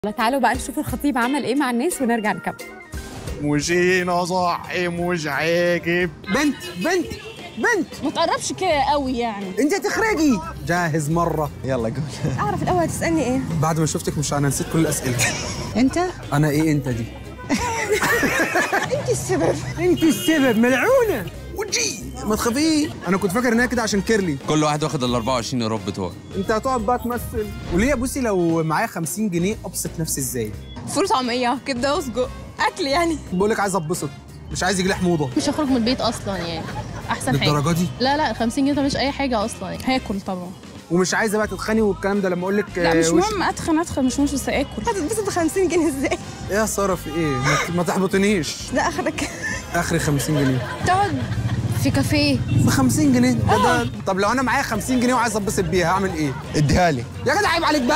تعالوا بقى نشوف الخطيب عمل ايه مع الناس ونرجع نكمل مشينا صاحي مش عاجب بنت بنت بنت ما تقربش كده قوي يعني انت هتخرجي جاهز مره يلا قول اعرف الاول هتسالني ايه بعد ما شفتك مش انا نسيت كل الاسئله انت انا ايه انت دي انت السبب انت السبب ملعونه وجي ما تخافيش انا كنت فاكر انها كده عشان كيرلي كل واحد واخد ال 24 ايراد بتوعه انت هتقعد بقى تمثل وليه بصي لو معايا 50 جنيه ابسط نفسي ازاي فول طعميه كبده وسجق اكل يعني بقول لك عايز اتبسط مش عايز يجي لي حموضه مش هخرج من البيت اصلا يعني احسن حاجه للدرجه دي لا لا 50 جنيه ده مش اي حاجه اصلا يعني هاكل طبعا ومش عايزه بقى تتخاني والكلام ده لما اقول لك لا مش وش- مهم اتخن اتخن مش مهم بس اكل هتتبسط ب 50 جنيه ازاي ايه يا ساره في ايه ما ت- ما تحبطنيش ده اخرك اخري 50 جنيه تقعد في كافيه ب 50 جنيه ده, ده طب لو انا معايا 50 جنيه وعايز اتبسط بيها هعمل ايه اديها لي يا جدع عيب عليك بقى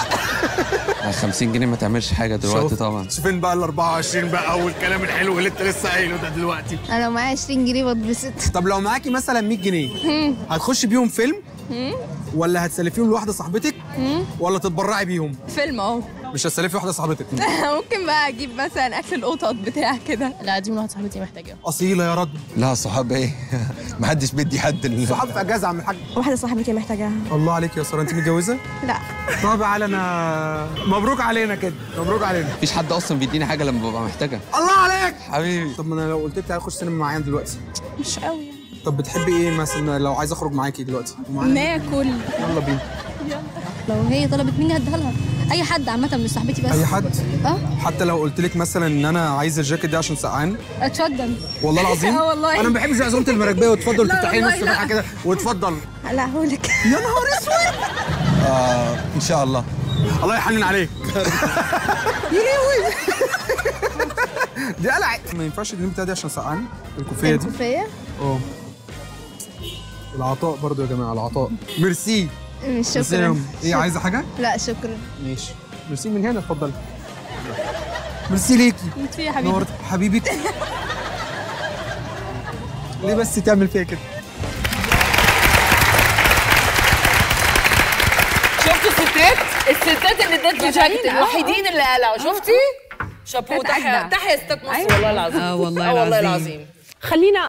50 جنيه ما تعملش حاجه دلوقتي شوف- طبعا شوف فين بقى ال 24 بقى والكلام الحلو اللي انت لسه قايله ده دلوقتي انا لو معايا 20 جنيه بتبسط طب لو معاكي مثلا 100 جنيه هتخشي بيهم فيلم ولا هتسلفيهم لواحده صاحبتك ولا تتبرعي بيهم فيلم اهو مش هتسلفي واحده صاحبتك ممكن بقى اجيب مثلا اكل القطط بتاع كده لا دي من واحده صاحبتي محتاجه اصيله يا رد لا صحاب ايه ما حدش بيدي حد ال- صحاب في اجازه عم الحاج واحده صاحبتي محتاجاها الله عليك يا ساره انت متجوزه لا طب على انا مبروك علينا كده مبروك علينا مفيش حد اصلا بيديني حاجه لما ببقى محتاجها الله عليك حبيبي طب ما انا لو قلت لك تعالي خش سينما معايا دلوقتي مش قوي يعني طب بتحبي ايه مثلا لو عايز اخرج معاكي دلوقتي معايا؟ ناكل يلا بينا لو هي طلبت مني هديها لها اي حد عامه مش صاحبتي بس اي حد اه حتى لو قلت لك مثلا ان انا عايز الجاكيت ده عشان سقعان اتفضل والله العظيم آه والله. انا ما بحبش عزومه المراكبيه وتفضل لا تفتحي نص والله لا. فتحه كده وتفضل لا هقولك يا نهار اسود آه ان شاء الله الله يحنن عليك يا لهوي دي قلعت ما ينفعش الجنيه بتاعي دي عشان سقعان الكوفيه دي كوفيه اه العطاء برضو يا جماعه العطاء ميرسي ميرسي شكرا يوم. ايه عايزه حاجه لا شكرا ماشي ميرسي من هنا اتفضل ميرسي ليكي انت يا حبيبي نورت حبيبك ليه بس تعمل فيا كده شفتوا الستات؟ الستات اللي ادت جاكيت الوحيدين اللي قلعوا شفتي؟ شابوه تحيا أجدع. تحيا ستات مصر والله العظيم اه والله آه والله العظيم. العظيم خلينا